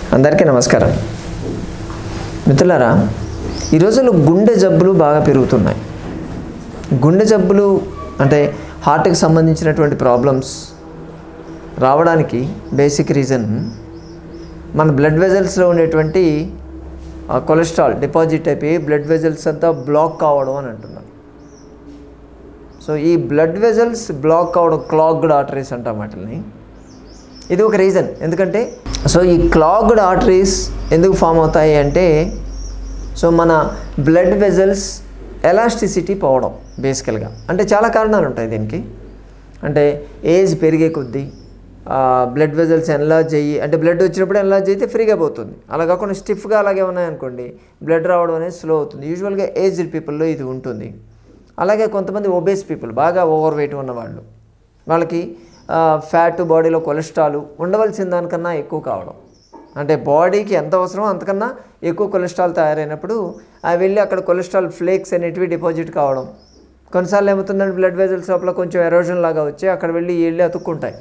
అందరికీ నమస్కారం మిత్రులారా ఈ రోజుల్లో గుండె జబ్బులు బాగా పెరుగుతున్నాయి గుండె జబ్బులు అంటే హార్ట్కి సంబంధించినటువంటి ప్రాబ్లమ్స్ రావడానికి బేసిక్ రీజన్ మన బ్లడ్ వెజల్స్లో ఉండేటువంటి ఆ కొలెస్ట్రాల్ డిపాజిట్ అయిపోయి బ్లడ్ వెజల్స్ అంతా బ్లాక్ కావడం అని అంటున్నారు సో ఈ బ్లడ్ వెజల్స్ బ్లాక్ కావడం క్లాగ్డ్ ఆర్టరీస్ అంటాం వాటిని ఇది ఒక రీజన్ ఎందుకంటే సో ఈ క్లాగ్డ్ ఆర్టరీస్ ఎందుకు ఫామ్ అవుతాయి అంటే సో మన బ్లడ్ వెజల్స్ ఎలాస్టిసిటీ పోవడం బేసికల్గా అంటే చాలా కారణాలు ఉంటాయి దీనికి అంటే ఏజ్ పెరిగే కొద్దీ బ్లడ్ వెజల్స్ ఎన్లార్జ్ అయ్యి అంటే బ్లడ్ వచ్చినప్పుడు ఎన్లార్జ్ అయితే ఫ్రీగా పోతుంది అలా కాకుండా స్టిఫ్గా అలాగే ఉన్నాయనుకోండి బ్లడ్ రావడం అనేది స్లో అవుతుంది యూజువల్గా ఏజ్డ్ పీపుల్లో ఇది ఉంటుంది అలాగే కొంతమంది ఒబేస్ పీపుల్ బాగా ఓవర్ వెయిట్ ఉన్నవాళ్ళు వాళ్ళకి ఫ్యాట్ బాడీలో కొలెస్ట్రాల్ ఉండవలసిన దానికన్నా ఎక్కువ కావడం అంటే బాడీకి ఎంత అవసరమో అంతకన్నా ఎక్కువ కొలెస్ట్రాల్ తయారైనప్పుడు అవి వెళ్ళి అక్కడ కొలెస్ట్రాల్ ఫ్లేక్స్ అనేటివి డిపాజిట్ కావడం కొన్నిసార్లు ఏమవుతుందంటే బ్లడ్ వెజల్స్ లోపల కొంచెం ఎరోజన్ లాగా వచ్చి అక్కడ వెళ్ళి వెళ్ళి అతుక్కుంటాయి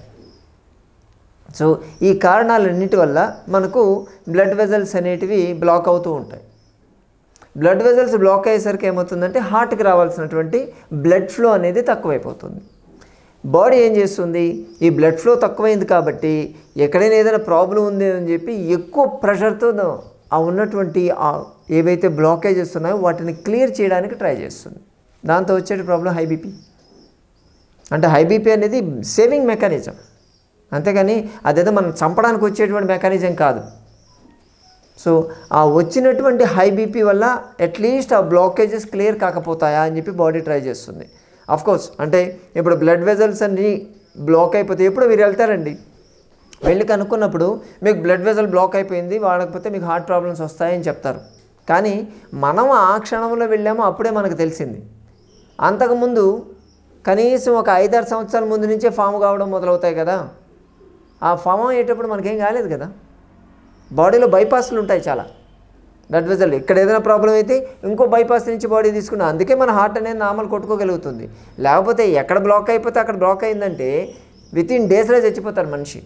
సో ఈ కారణాలన్నిటి వల్ల మనకు బ్లడ్ వెజల్స్ అనేటివి బ్లాక్ అవుతూ ఉంటాయి బ్లడ్ వెజల్స్ బ్లాక్ అయ్యేసరికి ఏమవుతుందంటే హార్ట్కి రావాల్సినటువంటి బ్లడ్ ఫ్లో అనేది తక్కువైపోతుంది బాడీ ఏం చేస్తుంది ఈ బ్లడ్ ఫ్లో తక్కువైంది కాబట్టి ఎక్కడైనా ఏదైనా ప్రాబ్లం ఉంది అని చెప్పి ఎక్కువ ప్రెషర్తో ఆ ఉన్నటువంటి ఆ ఏవైతే బ్లాకేజెస్ ఉన్నాయో వాటిని క్లియర్ చేయడానికి ట్రై చేస్తుంది దాంతో వచ్చే ప్రాబ్లం హై బీపీ అంటే హై బీపీ అనేది సేవింగ్ మెకానిజం అంతేగాని అదేదో మనం చంపడానికి వచ్చేటువంటి మెకానిజం కాదు సో ఆ వచ్చినటువంటి హై బీపీ వల్ల అట్లీస్ట్ ఆ బ్లాకేజెస్ క్లియర్ కాకపోతాయా అని చెప్పి బాడీ ట్రై చేస్తుంది అఫ్ కోర్స్ అంటే ఇప్పుడు బ్లడ్ వెజల్స్ అన్ని బ్లాక్ అయిపోతే ఎప్పుడు మీరు వెళ్తారండి వెళ్ళి కనుక్కున్నప్పుడు మీకు బ్లడ్ వెజల్ బ్లాక్ అయిపోయింది వాడకపోతే మీకు హార్ట్ ప్రాబ్లమ్స్ వస్తాయని చెప్తారు కానీ మనం ఆ క్షణంలో వెళ్ళామో అప్పుడే మనకు తెలిసింది అంతకుముందు కనీసం ఒక ఐదారు సంవత్సరాల ముందు నుంచే ఫామ్ కావడం మొదలవుతాయి కదా ఆ ఫామ్ అయ్యేటప్పుడు మనకేం కాలేదు కదా బాడీలో బైపాస్లు ఉంటాయి చాలా బ్లడ్ వెజల్ ఇక్కడ ఏదైనా ప్రాబ్లం అయితే ఇంకో బైపాస్ నుంచి బాడీ తీసుకున్నాం అందుకే మన హార్ట్ అనేది నార్మల్ కొట్టుకోగలుగుతుంది లేకపోతే ఎక్కడ బ్లాక్ అయిపోతే అక్కడ బ్లాక్ అయిందంటే విత్ ఇన్ డేస్లో చచ్చిపోతారు మనిషి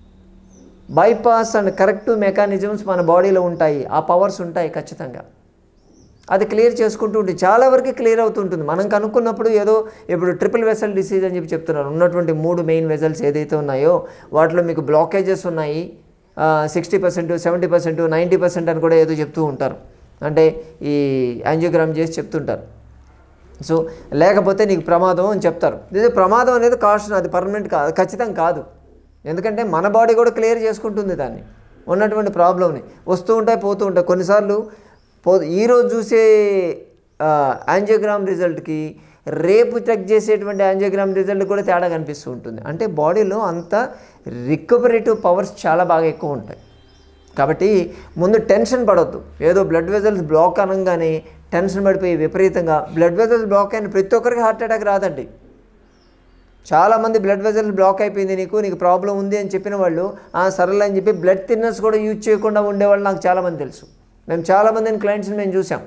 బైపాస్ అండ్ కరెక్ట్ మెకానిజమ్స్ మన బాడీలో ఉంటాయి ఆ పవర్స్ ఉంటాయి ఖచ్చితంగా అది క్లియర్ చేసుకుంటూ ఉంటుంది చాలా వరకు క్లియర్ అవుతుంటుంది మనం కనుక్కున్నప్పుడు ఏదో ఇప్పుడు ట్రిపుల్ వెసల్ డిసీజ్ అని చెప్పి చెప్తున్నారు ఉన్నటువంటి మూడు మెయిన్ వెజల్స్ ఏదైతే ఉన్నాయో వాటిలో మీకు బ్లాకేజెస్ ఉన్నాయి sixty percent seventy percent ninety percent అని కూడా ఏదో చెప్తూ ఉంటారు అంటే ఈ యాంజియోగ్రామ్ చేసి చెప్తుంటారు సో లేకపోతే నీకు ప్రమాదం అని చెప్తారు ఇది ప్రమాదం అనేది కాషన్ అది పర్మనెంట్ కాదు ఖచ్చితం కాదు ఎందుకంటే మన బాడీ కూడా క్లియర్ చేసుకుంటుంది దాన్ని ఉన్నటువంటి ప్రాబ్లమ్ని వస్తూ ఉంటాయి పోతూ ఉంటాయి కొన్నిసార్లు పో ఈరోజు చూసే యాంజియోగ్రామ్ రిజల్ట్కి రేపు చెక్ చేసేటువంటి యాంజియోగ్రామ్ రిజల్ట్ కూడా తేడా కనిపిస్తూ ఉంటుంది అంటే బాడీలో అంత రికవరేటివ్ పవర్స్ చాలా బాగా ఎక్కువ ఉంటాయి కాబట్టి ముందు టెన్షన్ పడవద్దు ఏదో బ్లడ్ వెజల్స్ బ్లాక్ అనగానే టెన్షన్ పడిపోయి విపరీతంగా బ్లడ్ వెజల్స్ బ్లాక్ అయిన ప్రతి ఒక్కరికి హార్ట్ అటాక్ రాదండి చాలామంది బ్లడ్ వెజల్స్ బ్లాక్ అయిపోయింది నీకు నీకు ప్రాబ్లం ఉంది అని చెప్పిన వాళ్ళు సరళ అని చెప్పి బ్లడ్ థిన్నర్స్ కూడా యూజ్ చేయకుండా ఉండేవాళ్ళు నాకు చాలామంది తెలుసు మేము చాలామందిని క్లయింట్స్ని మేము చూసాం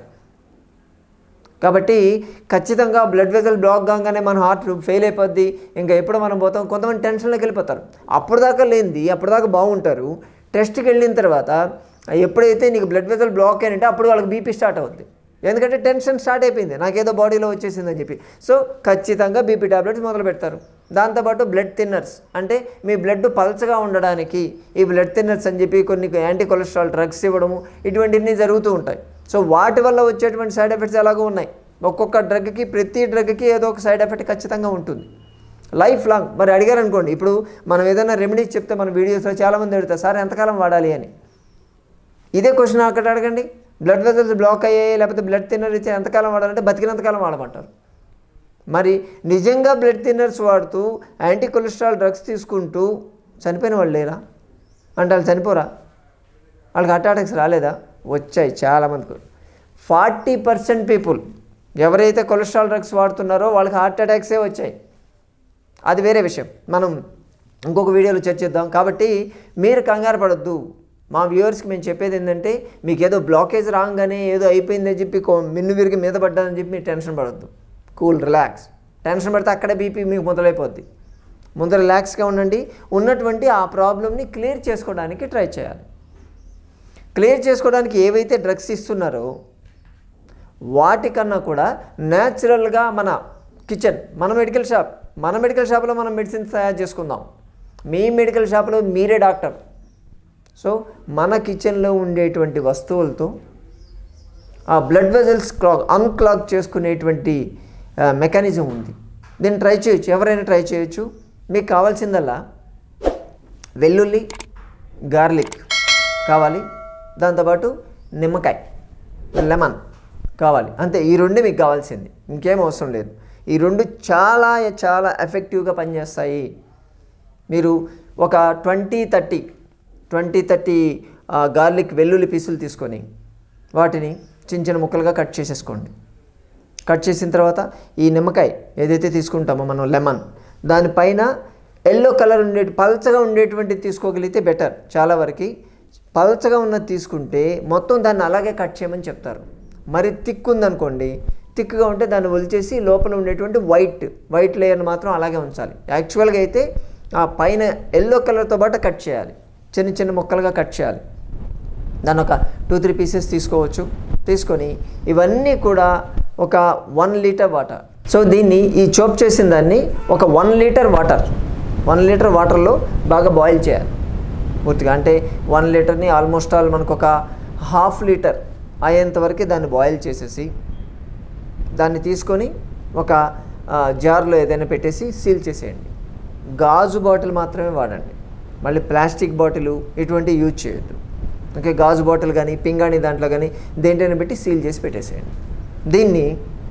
కాబట్టి ఖచ్చితంగా బ్లడ్ వెజల్ బ్లాక్ కాగానే మన హార్ట్ ఫెయిల్ అయిపోద్ది ఇంకా ఎప్పుడు మనం పోతాం కొంతమంది టెన్షన్లోకి వెళ్ళిపోతారు అప్పటిదాకా లేనిది అప్పటిదాకా బాగుంటారు టెస్ట్కి వెళ్ళిన తర్వాత ఎప్పుడైతే నీకు బ్లడ్ వెజల్ బ్లాక్ అయినంటే అప్పుడు వాళ్ళకి బీపీ స్టార్ట్ అవుద్ది ఎందుకంటే టెన్షన్ స్టార్ట్ అయిపోయింది నాకేదో బాడీలో వచ్చేసిందని చెప్పి సో ఖచ్చితంగా బీపీ టాబ్లెట్స్ మొదలు పెడతారు దాంతోపాటు బ్లడ్ థిన్నర్స్ అంటే మీ బ్లడ్ పల్చగా ఉండడానికి ఈ బ్లడ్ థిన్నర్స్ అని చెప్పి కొన్ని యాంటీ కొలెస్ట్రాల్ డ్రగ్స్ ఇవ్వడము ఇటువంటివన్నీ జరుగుతూ ఉంటాయి సో వాటి వల్ల వచ్చేటువంటి సైడ్ ఎఫెక్ట్స్ ఎలాగో ఉన్నాయి ఒక్కొక్క డ్రగ్కి ప్రతి డ్రగ్కి ఏదో ఒక సైడ్ ఎఫెక్ట్ ఖచ్చితంగా ఉంటుంది లైఫ్ లాంగ్ మరి అడిగారు అనుకోండి ఇప్పుడు మనం ఏదైనా రెమెడీస్ చెప్తే మన వీడియోస్లో చాలామంది అడుగుతారు సార్ ఎంతకాలం వాడాలి అని ఇదే క్వశ్చన్ అక్కడ అడగండి బ్లడ్ వెజల్స్ బ్లాక్ అయ్యాయి లేకపోతే బ్లడ్ థిన్నర్ ఇచ్చే ఎంతకాలం వాడాలంటే బతికినంతకాలం వాడమంటారు మరి నిజంగా బ్లడ్ థిన్నర్స్ వాడుతూ యాంటీ కొలెస్ట్రాల్ డ్రగ్స్ తీసుకుంటూ చనిపోయిన వాళ్ళు లేరా అంటే వాళ్ళు చనిపోరా వాళ్ళకి హార్ట్ అటాక్స్ రాలేదా వచ్చాయి చాలామందికి ఫార్టీ పర్సెంట్ పీపుల్ ఎవరైతే కొలెస్ట్రాల్ డ్రగ్స్ వాడుతున్నారో వాళ్ళకి హార్ట్ అటాక్సే వచ్చాయి అది వేరే విషయం మనం ఇంకొక వీడియోలో చర్చిద్దాం కాబట్టి మీరు కంగారు పడద్దు మా వ్యూవర్స్కి మేము చెప్పేది ఏంటంటే మీకు ఏదో బ్లాకేజ్ రాగానే ఏదో అయిపోయిందని చెప్పి మిన్ను విరిగి మీద పడ్డాదని చెప్పి మీరు టెన్షన్ పడద్దు కూల్ రిలాక్స్ టెన్షన్ పడితే అక్కడే బీపీ మీకు మొదలైపోద్ది ముందు రిలాక్స్గా ఉండండి ఉన్నటువంటి ఆ ప్రాబ్లమ్ని క్లియర్ చేసుకోవడానికి ట్రై చేయాలి క్లియర్ చేసుకోవడానికి ఏవైతే డ్రగ్స్ ఇస్తున్నారో వాటికన్నా కూడా న్యాచురల్గా మన కిచెన్ మన మెడికల్ షాప్ మన మెడికల్ షాప్లో మనం మెడిసిన్స్ తయారు చేసుకుందాం మీ మెడికల్ షాప్లో మీరే డాక్టర్ సో మన కిచెన్లో ఉండేటువంటి వస్తువులతో ఆ బ్లడ్ వెజల్స్ క్లాగ్ అన్క్లాగ్ చేసుకునేటువంటి మెకానిజం ఉంది దీన్ని ట్రై చేయొచ్చు ఎవరైనా ట్రై చేయొచ్చు మీకు కావాల్సిందల్లా వెల్లుల్లి గార్లిక్ కావాలి దాంతోపాటు నిమ్మకాయ లెమన్ కావాలి అంతే ఈ రెండే మీకు కావాల్సింది ఇంకేం అవసరం లేదు ఈ రెండు చాలా చాలా ఎఫెక్టివ్గా పనిచేస్తాయి మీరు ఒక twenty thirty twenty thirty garlic వెల్లుల్లి పీసులు తీసుకొని వాటిని చిన్న చిన్న ముక్కలుగా కట్ చేసేసుకోండి కట్ చేసిన తర్వాత ఈ నిమ్మకాయ ఏదైతే తీసుకుంటామో మనం లెమన్ దానిపైన ఎల్లో కలర్ ఉండే పల్చగా ఉండేటువంటిది తీసుకోగలిగితే బెటర్ చాలా వరకు పల్చగా ఉన్నది తీసుకుంటే మొత్తం దాన్ని అలాగే కట్ చేయమని చెప్తారు మరి థిక్ ఉందనుకోండి థిక్గా ఉంటే దాన్ని ఒలిచేసి లోపల ఉండేటువంటి వైట్ వైట్ లేయర్ని మాత్రం అలాగే ఉంచాలి యాక్చువల్గా అయితే ఆ పైన ఎల్లో కలర్తో పాటు కట్ చేయాలి చిన్న చిన్న ముక్కలుగా కట్ చేయాలి దాన్ని ఒక టూ త్రీ పీసెస్ తీసుకోవచ్చు తీసుకొని ఇవన్నీ కూడా ఒక వన్ లీటర్ వాటర్ సో దీన్ని ఈ చోప్ చేసిన దాన్ని ఒక one litre water one litre వాటర్లో బాగా బాయిల్ చేయాలి పూర్తిగా అంటే వన్ లీటర్ని ఆల్మోస్ట్ ఆల్ మనకు ఒక హాఫ్ లీటర్ అయ్యేంత వరకు దాన్ని బాయిల్ చేసేసి దాన్ని తీసుకొని ఒక ఆ, జార్లో ఏదైనా పెట్టేసి సీల్ చేసేయండి గాజు బాటిల్ మాత్రమే వాడండి మళ్ళీ ప్లాస్టిక్ బాటిల్ ఇటువంటివి యూజ్ చేయొద్దు ఓకే గాజు బాటిల్ కానీ పింగాణి దాంట్లో కానీ దేంటైనా పెట్టి సీల్ చేసి పెట్టేసేయండి దీన్ని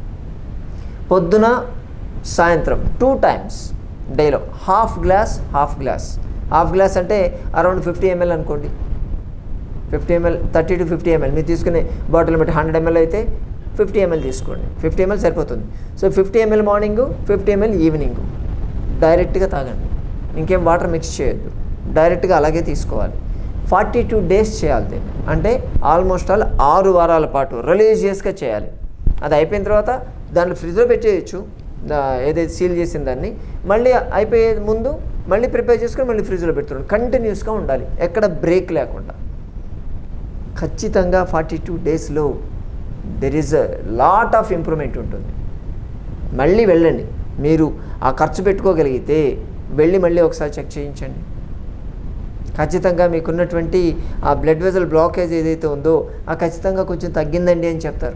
పొద్దున సాయంత్రం టూ టైమ్స్ డేలో half glass half glass half glass అంటే అరౌండ్ ఫిఫ్టీ ఎంఎల్ అనుకోండి fifty ML thirty to fifty ML మీరు తీసుకునే బాటిల్ బట్టి హండ్రెడ్ ఎంఎల్ అయితే ఫిఫ్టీ ఎంఎల్ తీసుకోండి ఫిఫ్టీ ఎంఎల్ సరిపోతుంది so fifty ML morning fifty ML evening డైరెక్ట్గా తాగండి ఇంకేం వాటర్ మిక్స్ చేయొద్దు డైరెక్ట్గా అలాగే తీసుకోవాలి ఫార్టీ టూ డేస్ చేయాలి దీన్ని అంటే ఆల్మోస్ట్ ఆల్ ఆరు వారాల పాటు రిలీజియస్గా చేయాలి అది అయిపోయిన తర్వాత దాంట్లో ఫ్రిడ్జ్లో పెట్టేయచ్చు దా- ఏదైతే సీల్ చేసిన దాన్ని మళ్ళీ అయిపోయే ముందు మళ్ళీ ప్రిపేర్ చేసుకొని మళ్ళీ ఫ్రిడ్జ్లో పెడుతున్నాడు కంటిన్యూస్గా ఉండాలి ఎక్కడ బ్రేక్ లేకుండా ఖచ్చితంగా ఫార్టీ టూ డేస్లో there is a lot of improvement ఉంటుంది మళ్ళీ వెళ్ళండి మీరు ఆ ఖర్చు పెట్టుకోగలిగితే వెళ్ళి మళ్ళీ ఒకసారి చెక్ చేయించండి ఖచ్చితంగా మీకున్నటువంటి ఆ బ్లడ్ వెజల్ బ్లాకేజ్ ఏదైతే ఉందో ఆ ఖచ్చితంగా కొంచెం తగ్గిందండి అని చెప్తారు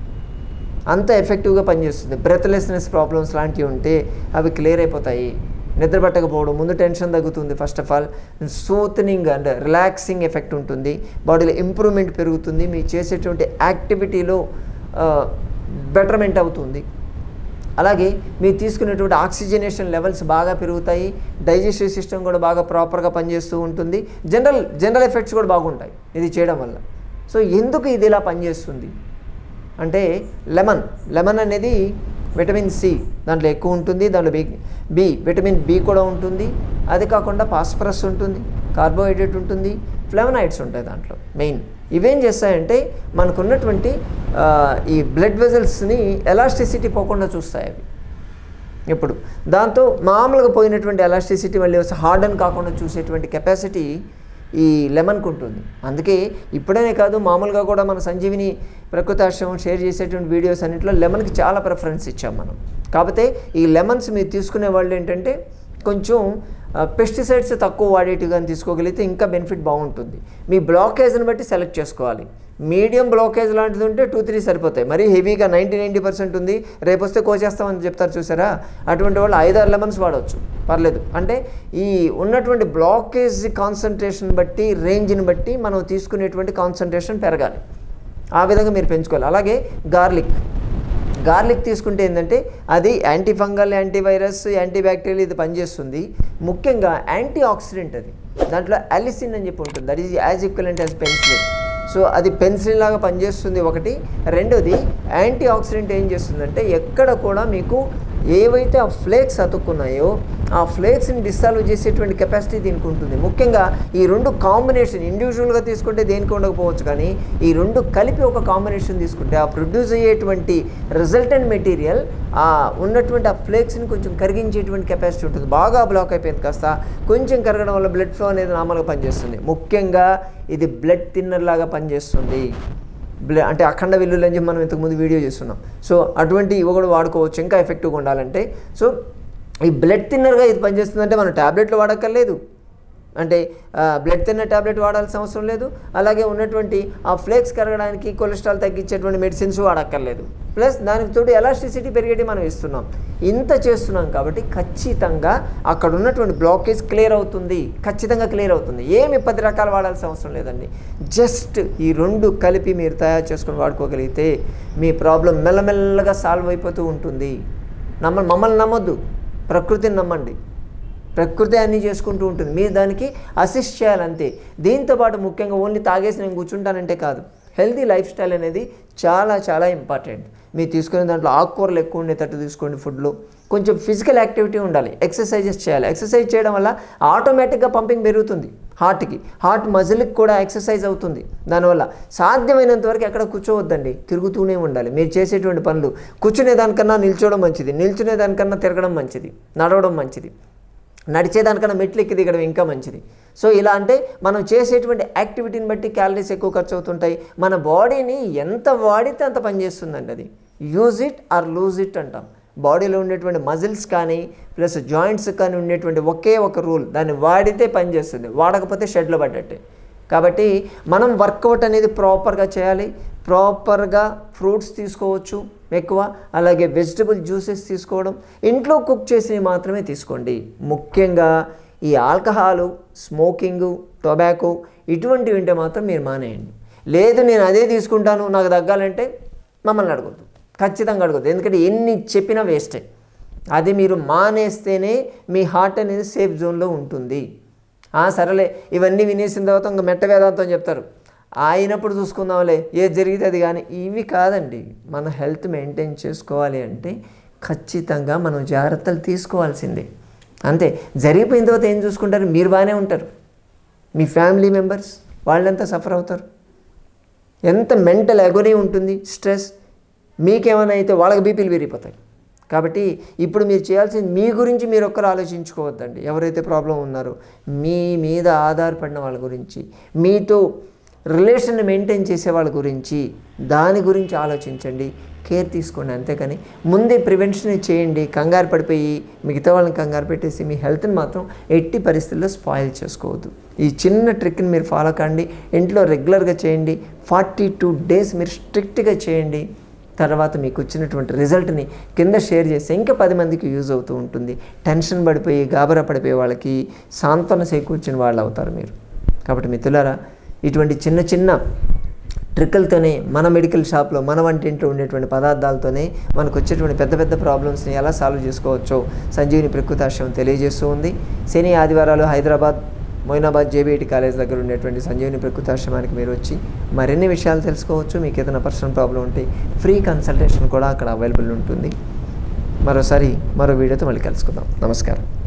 అంత ఎఫెక్టివ్గా పనిచేస్తుంది బ్రెత్లెస్నెస్ ప్రాబ్లమ్స్ లాంటివి ఉంటే అవి క్లియర్ అయిపోతాయి నిద్ర పట్టకపోవడం ముందు టెన్షన్ తగ్గుతుంది first of all soothing and relaxing effect ఉంటుంది బాడీలో ఇంప్రూవ్మెంట్ పెరుగుతుంది మీరు చేసేటువంటి యాక్టివిటీలో బెటర్మెంట్ అవుతుంది అలాగే మీరు తీసుకునేటువంటి ఆక్సిజనేషన్ లెవెల్స్ బాగా పెరుగుతాయి డైజెస్టివ్ సిస్టమ్ కూడా బాగా ప్రాపర్గా పనిచేస్తూ ఉంటుంది జనరల్ జనరల్ ఎఫెక్ట్స్ కూడా బాగుంటాయి ఇది చేయడం వల్ల సో ఎందుకు ఇది ఇలా పనిచేస్తుంది అంటే లెమన్ లెమన్ అనేది విటమిన్ సి దాంట్లో ఎక్కువ ఉంటుంది దాంట్లో బి బి విటమిన్ బి కూడా ఉంటుంది అది కాకుండా ఫాస్ఫరస్ ఉంటుంది కార్బోహైడ్రేట్ ఉంటుంది ఫ్లెవనాయిడ్స్ ఉంటాయి దాంట్లో మెయిన్ ఇవేం చేస్తాయంటే మనకున్నటువంటి ఆ, ఈ బ్లడ్ వెజల్స్ని ఎలాస్టిసిటీ పోకుండా చూస్తాయి అవి ఇప్పుడు దాంతో మామూలుగా పోయినటువంటి ఎలాస్టిసిటీ మళ్ళీ హార్డన్ కాకుండా చూసేటువంటి కెపాసిటీ ఈ లెమన్కి ఉంటుంది అందుకే ఇప్పుడనే కాదు మామూలుగా కూడా మన సంజీవిని ప్రకృతి ఆశ్రమం షేర్ చేసేటువంటి వీడియోస్ అన్నింటిలో లెమన్కి చాలా ప్రిఫరెన్స్ ఇచ్చాం మనం కాకపోతే ఈ లెమన్స్ మీరు తీసుకునే వాళ్ళు ఏంటంటే కొంచెం పెస్టిసైడ్స్ తక్కువ వాడేటివి కానీ తీసుకోగలిగితే ఇంకా బెనిఫిట్ బాగుంటుంది మీ బ్లాకేజ్ని బట్టి సెలెక్ట్ చేసుకోవాలి మీడియం బ్లాకేజ్ లాంటిది ఉంటే టూ త్రీ సరిపోతాయి మరీ హెవీగా నైంటీ నైంటీ పర్సెంట్ ఉంది రేపు వస్తే కోచేస్తామని చెప్తారు చూసారా అటువంటి వాళ్ళు ఐదారు లెమన్స్ వాడవచ్చు పర్లేదు అంటే ఈ ఉన్నటువంటి బ్లాకేజ్ కాన్సన్ట్రేషన్ బట్టి రేంజ్ని బట్టి మనం తీసుకునేటువంటి కాన్సన్ట్రేషన్ పెరగాలి ఆ విధంగా మీరు పెంచుకోవాలి అలాగే గార్లిక్ గార్లిక్ తీసుకుంటే ఏంటంటే అది anti fungal anti virus anti bacterial ఇది పనిచేస్తుంది ముఖ్యంగా యాంటీ ఆక్సిడెంట్ అది దాంట్లో అలిసిన్ అని చెప్పి ఉంటుంది that is as equivalent as penicillin so అది పెన్సిలిన్ లాగా పనిచేస్తుంది ఒకటి రెండోది యాంటీ ఆక్సిడెంట్ ఏం చేస్తుందంటే ఎక్కడ కూడా మీకు ఏవైతే ఆ ఫ్లేక్స్ అతుక్కున్నాయో ఆ ఫ్లేక్స్ని డిసాల్వ్ చేసేటువంటి కెపాసిటీ దీనికి ఉంటుంది ముఖ్యంగా ఈ రెండు కాంబినేషన్ ఇండివిజువల్గా తీసుకుంటే దేనికి ఉండకపోవచ్చు కానీ ఈ రెండు కలిపి ఒక కాంబినేషన్ తీసుకుంటే ఆ ప్రొడ్యూస్ అయ్యేటువంటి రిజల్టెంట్ మెటీరియల్ ఆ ఉన్నటువంటి ఆ ఫ్లేక్స్ని కొంచెం కరిగించేటువంటి కెపాసిటీ ఉంటుంది బాగా బ్లాక్ అయిపోయింది కాస్త కొంచెం కరగడం వల్ల బ్లడ్ ఫ్లో అనేది నార్మల్గా పనిచేస్తుంది ముఖ్యంగా ఇది బ్లడ్ థిన్నర్ లాగా పనిచేస్తుంది బ్ల అంటే అఖండ వెల్లుల్లి అని చెప్పి మనం ఇంతకుముందు వీడియో చేస్తున్నాం సో అటువంటి ఇవి కూడా వాడుకోవచ్చు ఇంకా ఎఫెక్టివ్గా ఉండాలంటే సో ఈ బ్లడ్ థిన్నర్గా ఇది పనిచేస్తుందంటే మనం ట్యాబ్లెట్లు వాడక్కర్లేదు అంటే బ్లడ్ థిన్నర్ ట్యాబ్లెట్ వాడాల్సిన అవసరం లేదు అలాగే ఉన్నటువంటి ఆ ఫ్లేక్స్ కరగడానికి కొలెస్ట్రాల్ తగ్గించేటువంటి మెడిసిన్స్ వాడక్కర్లేదు ప్లస్ దానికి తోడు ఎలాస్టిసిటీ పెరిగేటి మనం ఇస్తున్నాం ఇంత చేస్తున్నాం కాబట్టి ఖచ్చితంగా అక్కడ ఉన్నటువంటి బ్లాకేజ్ క్లియర్ అవుతుంది ఖచ్చితంగా క్లియర్ అవుతుంది ఏమి పది రకాలు వాడాల్సిన అవసరం లేదండి జస్ట్ ఈ రెండు కలిపి మీరు తయారు చేసుకొని వాడుకోగలిగితే మీ ప్రాబ్లం మెల్లమెల్లగా సాల్వ్ అయిపోతూ ఉంటుంది నమ్మ మమ్మల్ని నమ్మొద్దు ప్రకృతిని నమ్మండి ప్రకృతి అన్నీ చేసుకుంటూ ఉంటుంది మీరు దానికి అసిస్ట్ చేయాలంతే దీంతోపాటు ముఖ్యంగా ఓన్లీ తాగేసి నేను కూర్చుంటానంటే కాదు హెల్తీ లైఫ్ స్టైల్ అనేది చాలా చాలా ఇంపార్టెంట్ మీరు తీసుకునే దాంట్లో ఆకుకూరలు ఎక్కువ ఉండేటట్టు తీసుకోండి ఫుడ్లో కొంచెం ఫిజికల్ యాక్టివిటీ ఉండాలి ఎక్సర్సైజెస్ చేయాలి ఎక్సర్సైజ్ చేయడం వల్ల ఆటోమేటిక్గా పంపింగ్ పెరుగుతుంది హార్ట్కి హార్ట్ మజిల్కి కూడా ఎక్సర్సైజ్ అవుతుంది దానివల్ల సాధ్యమైనంత వరకు ఎక్కడ కూర్చోవద్దండి తిరుగుతూనే ఉండాలి మీరు చేసేటువంటి పనులు కూర్చునే దానికన్నా నిల్చోవడం మంచిది నిల్చునే దానికన్నా తిరగడం మంచిది నడవడం మంచిది నడిచేదానికన్నా మెట్లు ఎక్కి దిగడం ఇంకా మంచిది సో ఇలా అంటే మనం చేసేటువంటి యాక్టివిటీని బట్టి క్యాలరీస్ ఎక్కువ ఖర్చు అవుతుంటాయి మన బాడీని ఎంత వాడితే అంత పనిచేస్తుందండి అది use it or lose it అంటాం బాడీలో ఉండేటువంటి మజిల్స్ కానీ ప్లస్ జాయింట్స్ కానీ ఉండేటువంటి ఒకే ఒక రూల్ దాన్ని వాడితే పనిచేస్తుంది వాడకపోతే షెడ్లో పడ్డట్టే కాబట్టి మనం వర్కౌట్ అనేది ప్రాపర్గా చేయాలి ప్రాపర్గా ఫ్రూట్స్ తీసుకోవచ్చు ఎక్కువ అలాగే వెజిటబుల్ జ్యూసెస్ తీసుకోవడం ఇంట్లో కుక్ చేసినవి మాత్రమే తీసుకోండి ముఖ్యంగా ఈ ఆల్కహాలు స్మోకింగు టొబాకో ఇటువంటివి ఉంటే మాత్రం మీరు మానేయండి లేదు నేను అదే తీసుకుంటాను నాకు తగ్గాలంటే మమ్మల్ని అడగొద్దు ఖచ్చితంగా అడగొద్దు ఎందుకంటే ఎన్ని చెప్పినా వేస్టే అది మీరు మానేస్తేనే మీ హార్ట్ అనేది సేఫ్ జోన్లో ఉంటుంది ఆ, సరేలే ఇవన్నీ వినేసిన తర్వాత ఇంకా మెట్ట వేదాంతం చెప్తారు అయినప్పుడు చూసుకుందాంలే ఏది జరిగితే అది కానీ ఇవి కాదండి మన హెల్త్ మెయింటైన్ చేసుకోవాలి అంటే ఖచ్చితంగా మనం జాగ్రత్తలు తీసుకోవాల్సిందే అంతే జరిగిపోయిన తర్వాత ఏం చూసుకుంటారు మీరు బాగానే ఉంటారు మీ ఫ్యామిలీ మెంబర్స్ వాళ్ళంతా సఫర్ అవుతారు ఎంత మెంటల్ ఎగరీ ఉంటుంది స్ట్రెస్ మీకేమైనా అయితే వాళ్ళకి బీపీలు పెరిగిపోతాయి కాబట్టి ఇప్పుడు మీరు చేయాల్సింది మీ గురించి మీరు ఒక్కరు ఆలోచించుకోవద్దండి ఎవరైతే ప్రాబ్లం ఉన్నారో మీ మీద ఆధారపడిన వాళ్ళ గురించి మీతో రిలేషన్ మెయింటైన్ చేసే వాళ్ళ గురించి దాని గురించి ఆలోచించండి కేర్ తీసుకోండి అంతేకాని ముందే ప్రివెన్షన్ చేయండి కంగారు పడిపోయి మిగతా వాళ్ళని కంగారు పెట్టేసి మీ హెల్త్ని మాత్రం ఎట్టి పరిస్థితుల్లో స్పాయిల్ చేసుకోవద్దు ఈ చిన్న ట్రిక్ని మీరు ఫాలో కండి ఇంట్లో రెగ్యులర్గా చేయండి ఫార్టీ టూ డేస్ మీరు స్ట్రిక్ట్గా చేయండి తర్వాత మీకు వచ్చినటువంటి రిజల్ట్ని కింద షేర్ చేస్తే ఇంకా పది మందికి యూజ్ అవుతూ ఉంటుంది టెన్షన్ పడిపోయి గాబరా పడిపోయే వాళ్ళకి సాంత్వన చేకూర్చిన వాళ్ళు అవుతారు మీరు కాబట్టి మిత్రులారా ఇటువంటి చిన్న చిన్న ట్రిక్కులతోనే మన మెడికల్ షాప్లో మన వంటింట్లో ఉండేటువంటి పదార్థాలతోనే మనకు వచ్చేటువంటి పెద్ద పెద్ద ప్రాబ్లమ్స్ని ఎలా సాల్వ్ చేసుకోవచ్చో సంజీవిని ప్రకృతాశ్రమం తెలియజేస్తూ ఉంది శని ఆదివారాలు హైదరాబాద్ మొయినాబాద్ జేబీఐటి కాలేజ్ దగ్గర ఉండేటువంటి సంజీవిని ప్రకృతాశ్రమానికి మీరు వచ్చి మరిన్ని విషయాలు తెలుసుకోవచ్చు మీకు ఏదైనా పర్సనల్ ప్రాబ్లం ఉంటే ఫ్రీ కన్సల్టేషన్ కూడా అక్కడ అవైలబుల్ ఉంటుంది మరోసారి మరో వీడియోతో మళ్ళీ కలుసుకుందాం నమస్కారం